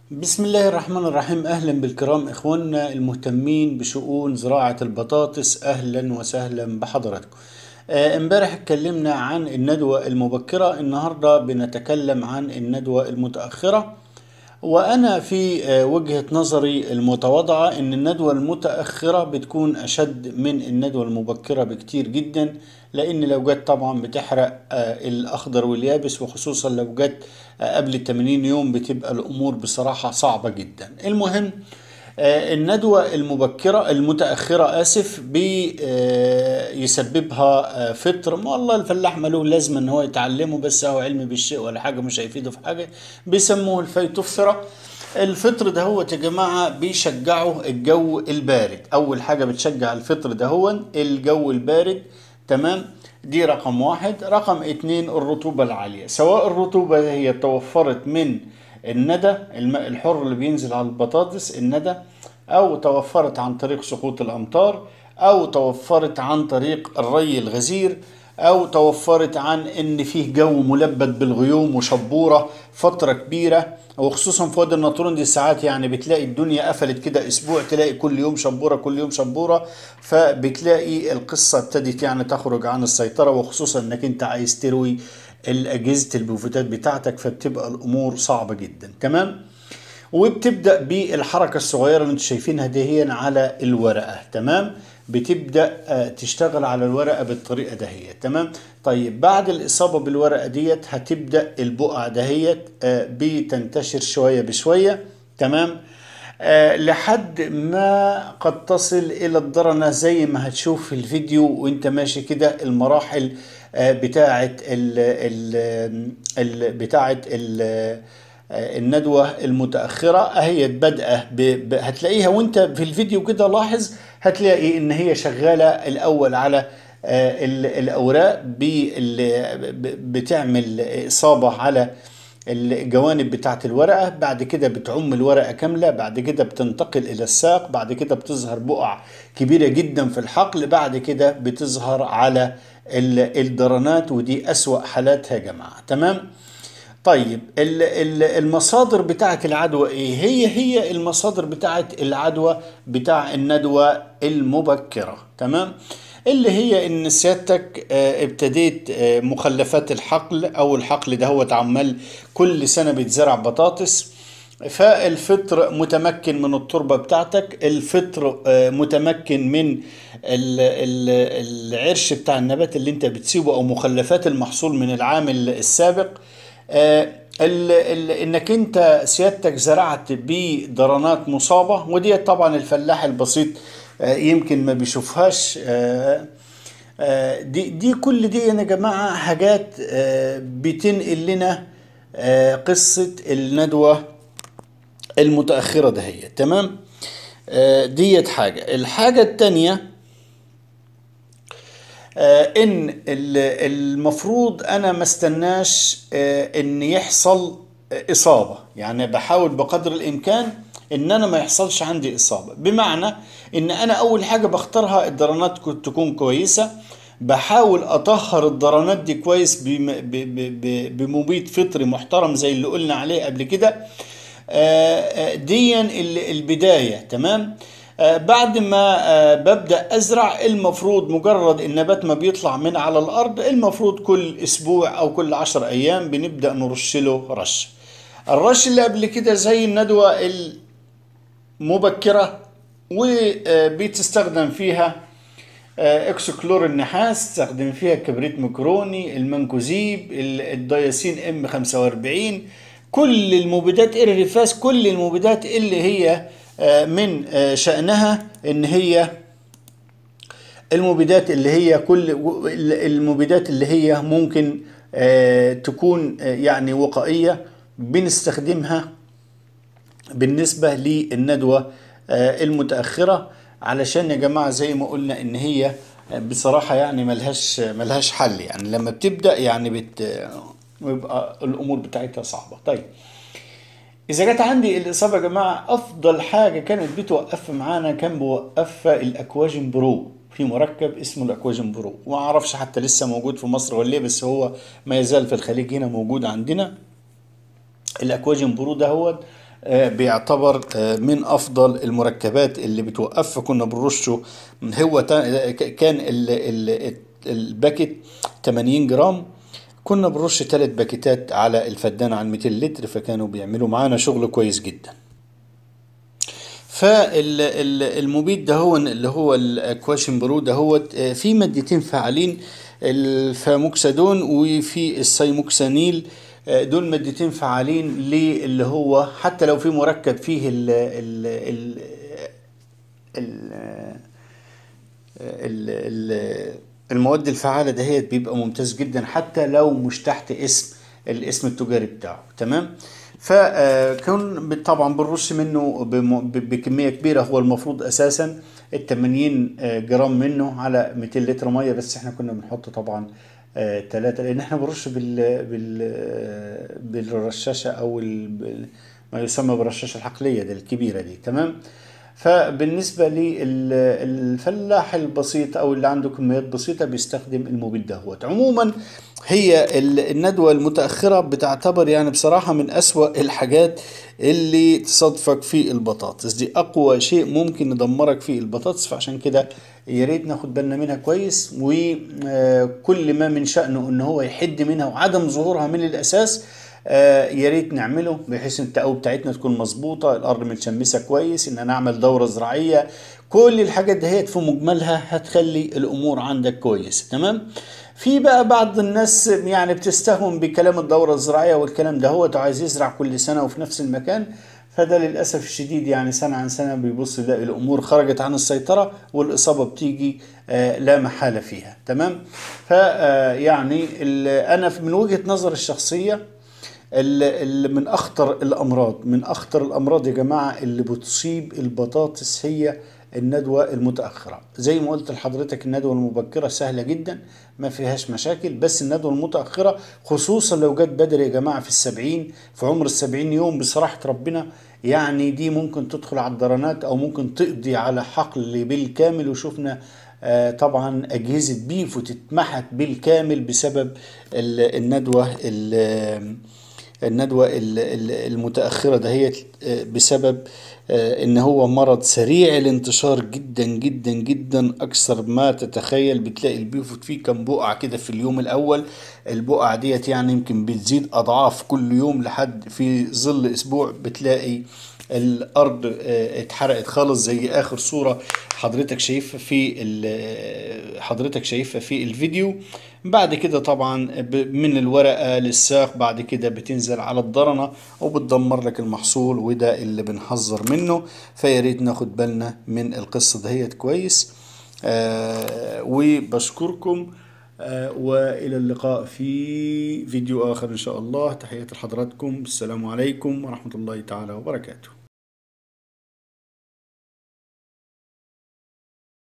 بسم الله الرحمن الرحيم اهلا بالكرام اخواننا المهتمين بشؤون زراعة البطاطس اهلا وسهلا بحضراتكم آه، امبارح اتكلمنا عن الندوة المبكرة النهاردة بنتكلم عن الندوة المتأخرة وانا في آه، وجهة نظري المتواضعة ان الندوة المتأخرة بتكون اشد من الندوة المبكرة بكتير جدا لان لو جت طبعا بتحرق آه، الاخضر واليابس وخصوصا لو جت آه، قبل 80 يوم بتبقى الامور بصراحة صعبة جدا المهم آه، الندوة المبكرة المتأخرة آسف بيسببها فطر ما والله الفلاح ماله لازم ان هو يتعلمه بس هو علم بالشيء ولا حاجة مش هيفيده في حاجة بيسموه الفيتوفثرة الفطر ده هو يا جماعة بيشجعوا الجو البارد أول حاجة بتشجع الفطر ده هو الجو البارد تمام دي رقم واحد رقم اتنين الرطوبة العالية سواء الرطوبة هي توفرت من الندى الماء الحر اللي بينزل على البطاطس الندى او توفرت عن طريق سقوط الامطار او توفرت عن طريق الري الغزير او توفرت عن ان فيه جو ملبد بالغيوم وشبوره فتره كبيره وخصوصا في وادي النطرون دي ساعات يعني بتلاقي الدنيا قفلت كده اسبوع تلاقي كل يوم شبوره كل يوم شبوره فبتلاقي القصه ابتدت يعني تخرج عن السيطره وخصوصا انك انت عايز تروي الاجهزه البوفتات بتاعتك فبتبقى الامور صعبه جدا تمام وبتبدا بالحركه الصغيره اللي انتم شايفينها دي هي على الورقه تمام بتبدا آه، تشتغل على الورقه بالطريقه دهيت تمام طيب بعد الاصابه بالورقه ديت هتبدا البقع دهيت آه، بتنتشر شويه بشويه تمام آه لحد ما قد تصل الى الضرنه زي ما هتشوف في الفيديو وانت ماشي كده المراحل آه بتاعه ال ال ال بتاعه ال آه، الندوة المتأخرة اهي بادئة ب- ب- هتلاقيها وانت في الفيديو كده لاحظ هتلاقي ان هي شغالة الاول على آه، ال- الاوراق بال- ب- بتعمل اصابة على الجوانب بتاعت الورقة بعد كده بتعم الورقة كاملة بعد كده بتنتقل إلى الساق بعد كده بتظهر بقع كبيرة جدا في الحقل بعد كده بتظهر على ال- الدرنات ودي أسوأ حالاتها يا جماعة تمام طيب ال- ال- المصادر بتاعت العدوى ايه هي هي المصادر بتاعت العدوى بتاع الندوة المبكرة تمام اللي هي ان سيادتك آه، ابتديت آه، مخلفات الحقل او الحقل ده هو عمال كل سنة بيتزرع بطاطس فالفطر متمكن من التربة بتاعتك الفطر آه، متمكن من ال- ال- العرش بتاع النبات اللي انت بتسيبه او مخلفات المحصول من العام السابق آه، ال- ال- انك انت سيادتك زرعت بدرنات مصابة ودي طبعا الفلاح البسيط آه، يمكن ما بيشوفهاش آه، آه، دي دي كل دي يا جماعة حاجات آه، بتنقل لنا آه، قصة الندوة المتأخرة ده هي تمام آه، ديت حاجة الحاجة التانية آه، ان ال- المفروض انا ما استناش آه، ان يحصل آه، اصابه يعني بحاول بقدر الامكان ان انا ما يحصلش عندي اصابه بمعنى ان انا اول حاجه بختارها الدرانات كو- تكون كويسه بحاول اطهر الدرانات دي كويس بم- ب- ب- ب- بمبيد فطري محترم زي اللي قلنا عليه قبل كده آه، آه، ديا ال- البداية تمام آه، بعد ما آه، ببدأ أزرع المفروض مجرد النبات ما بيطلع من على الأرض المفروض كل أسبوع أو كل عشر أيام بنبدأ نرش له رش الرش اللي قبل كده زي الندوة المبكرة وبتستخدم فيها آه، اكسكلور النحاس تستخدم فيها كبريت مكروني المنكوزيب ال- الدياسين ام 45 كل المبيدات الرفاس كل المبيدات اللي هي آه، من آه، شأنها ان هي المبيدات اللي هي كل المبيدات اللي هي ممكن آه، تكون آه، يعني وقائية بنستخدمها بالنسبة للندوة آه، المتأخرة علشان يا جماعة زي ما قلنا ان هي بصراحة يعني ملهاش ملهاش حل يعني لما بتبدأ يعني بت بيبقى الامور بتاعتها صعبة طيب اذا جت عندي الاصابة يا جماعة افضل حاجة كانت بتوقف معانا كان بوقفها الاكواجين برو في مركب اسمه الاكواجين برو وما اعرفش حتى لسه موجود في مصر ولا ايه بس هو ما يزال في الخليج هنا موجود عندنا الاكواجين برو ده هو آه، بيعتبر آه، من افضل المركبات اللي بتوقف فكنا بنرشه هو تا- ك- كان ال- ال- الباكت 80 جرام كنا بنرش ثلاث باكيتات على الفدان على 200 لتر فكانوا بيعملوا معانا شغل كويس جدا فالمبيد ده هو اللي هو الاكواشن برو ده هو في مادتين فعالين الفاموكسادون وفي السايموكسانيل آه، دول مادتين فعالين اللي هو حتى لو في مركب فيه ال ال ال ال ال- ال- المواد الفعالة دهيت بيبقى ممتاز جدا حتى لو مش تحت اسم الاسم التجاري بتاعه تمام فكون طبعا بنرش منه بم- ب- بكمية كبيرة هو المفروض اساسا ال 80 جرام منه على 200 لتر مية بس احنا كنا بنحط طبعا ثلاثة لان احنا بنرش بال بال بالرشاشة او ال- بال- ما يسمى بالرشاشة الحقلية دي الكبيرة دي تمام فبالنسبة للفلاح البسيط أو اللي عنده كميات بسيطة بيستخدم المبيد دهوت عموما هي ال- الندوة المتأخرة بتعتبر يعني بصراحة من أسوأ الحاجات اللي تصادفك في البطاطس دي أقوى شيء ممكن يدمرك في البطاطس فعشان كده يا ريت ناخد بالنا منها كويس وكل ما من شأنه إن هو يحد منها وعدم ظهورها من الأساس آه، يا ريت نعمله بحيث ان التقوى بتاعتنا تكون مظبوطه الارض متشمسه كويس ان نعمل دوره زراعيه كل الحاجات دهيت في مجملها هتخلي الامور عندك كويسه تمام في بقى بعض الناس يعني بتستهون بكلام الدوره الزراعيه والكلام ده هو عايز يزرع كل سنه وفي نفس المكان فده للاسف الشديد يعني سنه عن سنه بيبص يلاقي الامور خرجت عن السيطره والاصابه بتيجي آه، لا محاله فيها تمام فيعني انا من وجهه نظري الشخصيه اللي من اخطر الامراض من اخطر الامراض يا جماعه اللي بتصيب البطاطس هي الندوه المتاخره زي ما قلت لحضرتك الندوه المبكره سهله جدا ما فيهاش مشاكل بس الندوه المتاخره خصوصا لو جت بدري يا جماعه في السبعين في عمر السبعين يوم بصراحه ربنا يعني دي ممكن تدخل على الدرانات او ممكن تقضي على حقل بالكامل وشفنا آه، طبعا اجهزه بيفو تتمحك بالكامل بسبب ال- الندوه ال- الندوة ال- ال- المتأخرة دهيت آه، بسبب آه، ان هو مرض سريع الانتشار جدا جدا جدا اكثر ما تتخيل بتلاقي البيفوت فيه كم بقع كده في اليوم الاول البقع ديت يعني يمكن بتزيد اضعاف كل يوم لحد في ظل اسبوع بتلاقي الارض آه، اتحرقت خالص زي اخر صورة حضرتك شايفها في ال- حضرتك شايفها في الفيديو بعد كده طبعا ب- من الورقة للساق بعد كده بتنزل على الضرنة وبتدمر لك المحصول وده اللي بنحذر منه فيا ريت ناخد بالنا من القصة دهيت كويس آه وبشكركم آه وإلى اللقاء في فيديو آخر إن شاء الله تحياتي لحضراتكم السلام عليكم ورحمة الله تعالى وبركاته